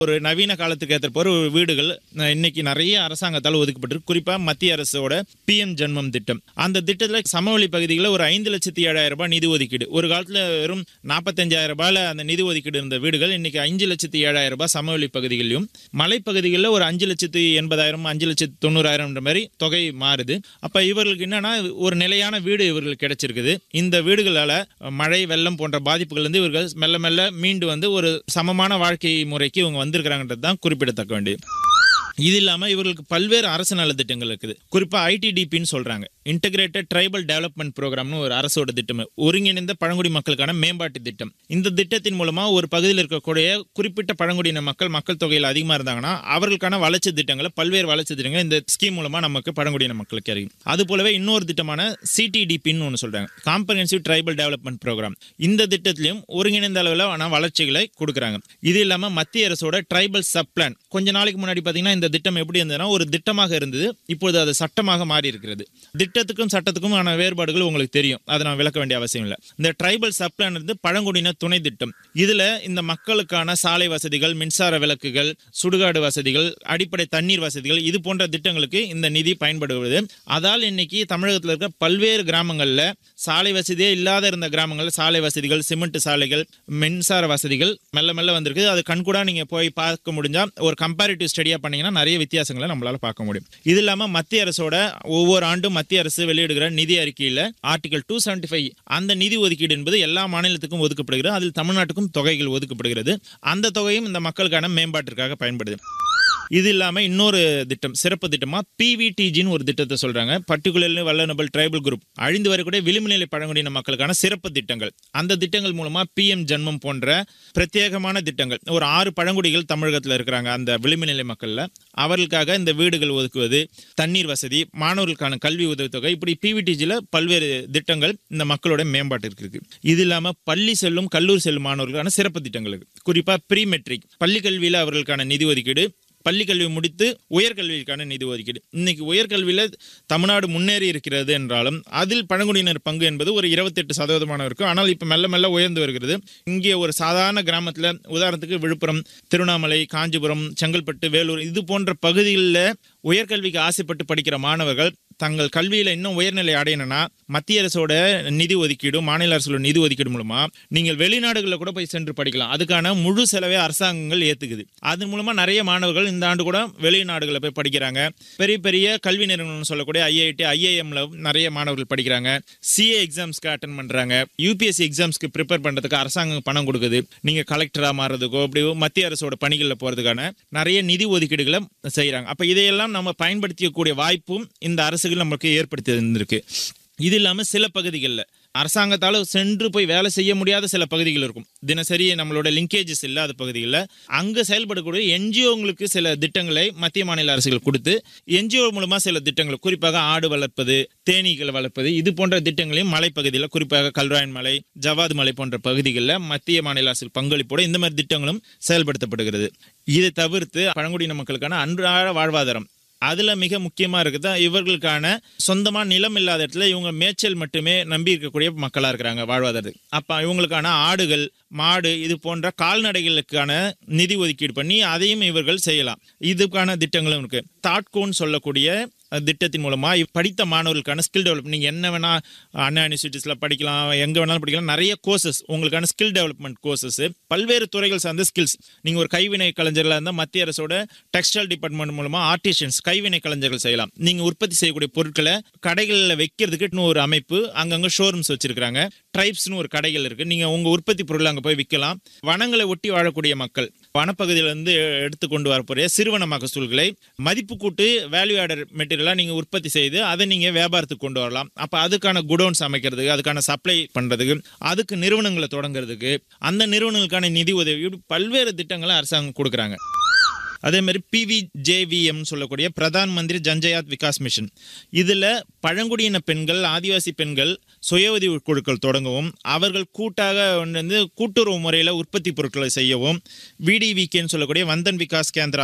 ஒரு நவீன காலத்துக்கு ஏற்ற போற ஒரு வீடுகள் அஹ், இன்னைக்கு நிறைய அரசாங்கத்தால் ஒதுக்கப்பட்டிருக்கு குறிப்பா மத்திய அரசோட பிஎம் ஜென்மம் திட்டம் அந்த திட்டத்தில் சமவெளி பகுதிகளில் ஒரு ஐந்து லட்சத்தி ஏழாயிரம் ரூபாய் நிதி ஒதுக்கீடு ஒரு காலத்துல வெறும் நாற்பத்தஞ்சாயிரம் ரூபாயில அந்த நிதி ஒதுக்கீடு இருந்த வீடுகள் இன்னைக்கு அஞ்சு லட்சத்தி ஏழாயிரம் ரூபாய் சமவெளி பகுதிகளிலும் மலைப்பகுதிகளில் ஒரு அஞ்சு லட்சத்தி எண்பதாயிரம் அஞ்சு லட்சத்தி தொண்ணூறாயிரம்ன்ற மாதிரி தொகை மாறுது அப்ப இவர்களுக்கு என்னன்னா ஒரு நிலையான வீடு இவர்களுக்கு கிடைச்சிருக்குது இந்த வீடுகளால மழை வெள்ளம் போன்ற பாதிப்புகள் இருந்து இவர்கள் மெல்ல மெல்ல மீண்டு வந்து ஒரு சமமான வாழ்க்கை முறைக்கு இவங்க வந்திருக்கிறாங்கன்றது தான் குறிப்பிடத்தக்க வேண்டியது இது இல்லாம இவர்களுக்கு பல்வேறு அரசு நலத்திட்டங்கள் இருக்குது குறிப்பா ஐடிடிபின்னு சொல்றாங்க இன்டகிரேட்டட் ட்ரைபல் டெவலப்மெண்ட் ப்ரோக்ராம்னு ஒரு அரசோட திட்டம் ஒருங்கிணைந்த பழங்குடி மக்களுக்கான மேம்பாட்டு திட்டம் இந்த திட்டத்தின் மூலமா ஒரு பகுதியில் இருக்கக்கூடிய குறிப்பிட்ட பழங்குடியின மக்கள் மக்கள் தொகையில் அதிகமா இருந்தாங்கன்னா அவர்களுக்கான வளர்ச்சி திட்டங்களை பல்வேறு வளர்ச்சி திட்டங்கள் இந்த ஸ்கீம் மூலமா நமக்கு பழங்குடியின மக்களுக்கு அறியும் அது போலவே இன்னொரு திட்டமான சிடிடிபின்னு ஒன்று சொல்றாங்க காம்பரன்சிவ் ட்ரைபல் டெவலப்மெண்ட் ப்ரோக்ராம் இந்த திட்டத்திலையும் ஒருங்கிணைந்த அளவில் வளர்ச்சிகளை கொடுக்குறாங்க இது இல்லாம மத்திய அரசோட ட்ரைபல் சப் பிளான் கொஞ்ச நாளைக்கு முன்னாடி பார்த்தீங்கன்னா இந்த திட்டம் எப்படி இருந்ததுன்னா ஒரு திட்டமாக இருந்தது இப்பொழுது அது சட்டமாக மாறி இருக்கிறது திட்டத்துக்கும் சட்டத்துக்கும் ஆன வேறுபாடுகள் உங்களுக்கு தெரியும் அதை நான் விளக்க வேண்டிய அவசியம் இல்லை இந்த ட்ரைபல் சப் பிளான் இருந்து பழங்குடியின துணை திட்டம் இதுல இந்த மக்களுக்கான சாலை வசதிகள் மின்சார விளக்குகள் சுடுகாடு வசதிகள் அடிப்படை தண்ணீர் வசதிகள் இது போன்ற திட்டங்களுக்கு இந்த நிதி பயன்படுவது அதால் இன்னைக்கு தமிழகத்தில் இருக்க பல்வேறு கிராமங்கள்ல சாலை வசதியே இல்லாத இருந்த கிராமங்கள்ல சாலை வசதிகள் சிமெண்ட் சாலைகள் மின்சார வசதிகள் மெல்ல மெல்ல வந்திருக்கு அது கண்கூடா நீங்க போய் பார்க்க முடிஞ்சா ஒரு கம்பேரிட்டிவ் ஸ்டடியா பண்ணீங்கன்னா நிறைய வித்தியாசங்களை நம்மளால பார்க்க முடியும் இது இல்லாம மத்திய அரசோட ஒவ்வொரு ஆண்டும் மத்திய அரசு வெளியிடுகிற நிதி அறிக்கையில ஆர்டிகல் டூ அந்த நிதி ஒதுக்கீடு என்பது எல்லா மாநிலத்துக்கும் ஒதுக்கப்படுகிறது அதில் தமிழ்நாட்டுக்கும் தொகைகள் ஒதுக்கப்படுகிறது அந்த தொகையும் இந்த மக்களுக்கான மேம்பாட்டிற்காக பயன்படுது இது இல்லாம இன்னொரு திட்டம் சிறப்பு திட்டமா பிவிடிஜின்னு ஒரு திட்டத்தை சொல்றாங்க பர்டிகுலர்லி வல்லனபிள் ட்ரைபல் குரூப் அழிந்து வரக்கூடிய விளிம்புநிலை பழங்குடியின மக்களுக்கான சிறப்பு திட்டங்கள் அந்த திட்டங்கள் மூலமா பிஎம் ஜென்மம் போன்ற பிரத்யேகமான திட்டங்கள் ஒரு ஆறு பழங்குடிகள் தமிழகத்தில் இருக்கிறாங்க அந்த விளிம்புநிலை மக்கள்ல அவர்களுக்காக இந்த வீடுகள் ஒதுக்குவது தண்ணீர் வசதி மாணவர்களுக்கான கல்வி உதவித்தொகை இப்படி பிவிடிஜில பல்வேறு திட்டங்கள் இந்த மக்களோட மேம்பாட்டிற்கு இருக்கு இது இல்லாம பள்ளி செல்லும் கல்லூரி செல்லும் மாணவர்களுக்கான சிறப்பு திட்டங்கள் இருக்கு குறிப்பா ப்ரீ மெட்ரிக் பள்ளி கல்வியில அவர்களுக்கான நிதி ஒதுக்கீடு பள்ளி கல்வி முடித்து உயர்கல்விக்கான நிதி ஒதுக்கீடு இன்னைக்கு உயர்கல்வியில தமிழ்நாடு முன்னேறி இருக்கிறது என்றாலும் அதில் பழங்குடியினர் பங்கு என்பது ஒரு இருபத்தெட்டு சதவீதமான இருக்கும் ஆனால் இப்போ மெல்ல மெல்ல உயர்ந்து வருகிறது இங்கே ஒரு சாதாரண கிராமத்தில் உதாரணத்துக்கு விழுப்புரம் திருவண்ணாமலை காஞ்சிபுரம் செங்கல்பட்டு வேலூர் இது போன்ற பகுதிகளில் உயர்கல்விக்கு ஆசைப்பட்டு படிக்கிற மாணவர்கள் தங்கள் கல்வியில இன்னும் உயர்நிலை அடையணும்னா மத்திய அரசோட நிதி ஒதுக்கீடு மாநில அரசோட நிதி ஒதுக்கீடு மூலமா நீங்கள் வெளிநாடுகளில் கூட போய் சென்று படிக்கலாம் அதுக்கான முழு செலவை அரசாங்கங்கள் ஏத்துக்குது அதன் மூலமா நிறைய மாணவர்கள் இந்த ஆண்டு கூட வெளிநாடுகளில் போய் படிக்கிறாங்க பெரிய பெரிய கல்வி நிறுவனம் சொல்லக்கூடிய ஐஐடி ஐஐஎம்ல நிறைய மாணவர்கள் படிக்கிறாங்க சிஏ எக்ஸாம்ஸ்க்கு அட்டன் பண்றாங்க யூபிஎஸ்சி எக்ஸாம்ஸ்க்கு ப்ரிப்பேர் பண்றதுக்கு அரசாங்கம் பணம் கொடுக்குது நீங்க கலெக்டரா மாறதுக்கோ அப்படி மத்திய அரசோட பணிகளில் போறதுக்கான நிறைய நிதி ஒதுக்கீடுகளை செய்றாங்க அப்ப இதையெல்லாம் நம்ம பயன்படுத்திக்கக்கூடிய வாய்ப்பும் இந்த அரசுகள் நமக்கு ஏற்படுத்தி இருந்திருக்கு இது இல்லாம சில பகுதிகளில் அரசாங்கத்தால் சென்று போய் வேலை செய்ய முடியாத சில பகுதிகள் இருக்கும் தினசரி நம்மளோட லிங்கேஜஸ் இல்லாத பகுதிகளில் அங்கே செயல்படக்கூடிய என்ஜிஓங்களுக்கு சில திட்டங்களை மத்திய மாநில அரசுகள் கொடுத்து என்ஜிஓ மூலமா சில திட்டங்கள் குறிப்பாக ஆடு வளர்ப்பது தேனீக்களை வளர்ப்பது இது போன்ற திட்டங்களையும் மலைப்பகுதியில் குறிப்பாக கல்ராயன் மலை ஜவாது மலை போன்ற பகுதிகளில் மத்திய மாநில அரசு பங்களிப்போட இந்த மாதிரி திட்டங்களும் செயல்படுத்தப்படுகிறது இதை தவிர்த்து பழங்குடியின மக்களுக்கான அன்றாட வாழ்வாதாரம் அதுல மிக முக்கியமா இருக்குது இவர்களுக்கான சொந்தமா நிலம் இல்லாத இடத்துல இவங்க மேய்ச்சல் மட்டுமே நம்பி இருக்கக்கூடிய மக்களா இருக்கிறாங்க வாழ்வாதாரத்துக்கு அப்ப இவங்களுக்கான ஆடுகள் மாடு இது போன்ற கால்நடைகளுக்கான நிதி ஒதுக்கீடு பண்ணி அதையும் இவர்கள் செய்யலாம் இதுக்கான திட்டங்களும் இருக்கு தாட்கோன்னு சொல்லக்கூடிய அஹ், திட்டத்தின் மூலமா இவ் படித்த மாணவர்களுக்கான ஸ்கில் டெவலப் நீங்க என்ன வேணா அண்ணா யூனிவர்சிட்டிஸ்ல படிக்கலாம் எங்க வேணாலும் படிக்கலாம் நிறைய கோர்சஸ் உங்களுக்கான ஸ்கில் டெவலப்மெண்ட் கோர்சஸ் பல்வேறு துறைகள் சார்ந்த ஸ்கில்ஸ் நீங்க ஒரு கைவினை கலைஞர்களா இருந்தால் மத்திய அரசோட டெக்ஸ்டைல் டிபார்ட்மெண்ட் மூலமா ஆர்டிஷியன்ஸ் கைவினை கலைஞர்கள் செய்யலாம் நீங்க உற்பத்தி செய்யக்கூடிய பொருட்களை கடைகளில் வைக்கிறதுக்கு இன்னும் ஒரு அமைப்பு அங்கங்க ஷோரூம்ஸ் வச்சிருக்காங்க ட்ரைப்ஸ்னு ஒரு கடைகள் இருக்கு நீங்க உங்க உற்பத்தி பொருள் அங்க போய் விற்கலாம் வனங்களை ஒட்டி வாழக்கூடிய மக்கள் வனப்பகுதியிலிருந்து எடுத்து கொண்டு வரக்கூடிய சிறுவன மகசூல்களை மதிப்பு கூட்டு வேல்யூ ஆடர் மெட்டீரியலாக நீங்கள் உற்பத்தி செய்து அதை நீங்கள் வியாபாரத்துக்கு கொண்டு வரலாம் அப்போ அதுக்கான குடோன்ஸ் அமைக்கிறதுக்கு அதுக்கான சப்ளை பண்ணுறதுக்கு அதுக்கு நிறுவனங்களை தொடங்குறதுக்கு அந்த நிறுவனங்களுக்கான நிதி உதவி இப்படி பல்வேறு திட்டங்களை அரசாங்கம் கொடுக்குறாங்க அதே மாதிரி பிவிஜேவிஎம் சொல்லக்கூடிய பிரதான் மந்திரி ஜன்ஜயாத் விகாஸ் மிஷன் இதில் பழங்குடியின பெண்கள் ஆதிவாசி பெண்கள் சுய உதவி குழுக்கள் தொடங்கவும் அவர்கள் கூட்டாக வந்து கூட்டுறவு முறையில் உற்பத்தி பொருட்களை செய்யவும் விடிவிகேன்னு சொல்லக்கூடிய வந்தன் விகாஸ் கேந்திரா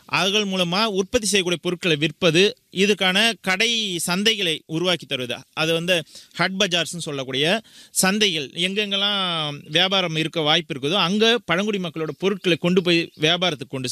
அதுகள் மூலமாக உற்பத்தி செய்யக்கூடிய பொருட்களை விற்பது இதுக்கான கடை சந்தைகளை உருவாக்கி தருவது அது வந்து ஹட் பஜார்ஸ்னு சொல்லக்கூடிய சந்தைகள் எங்கெங்கெல்லாம் வியாபாரம் இருக்க வாய்ப்பு இருக்குதோ அங்கே பழங்குடி மக்களோட பொருட்களை கொண்டு போய் வியாபாரத்துக்கு கொண்டு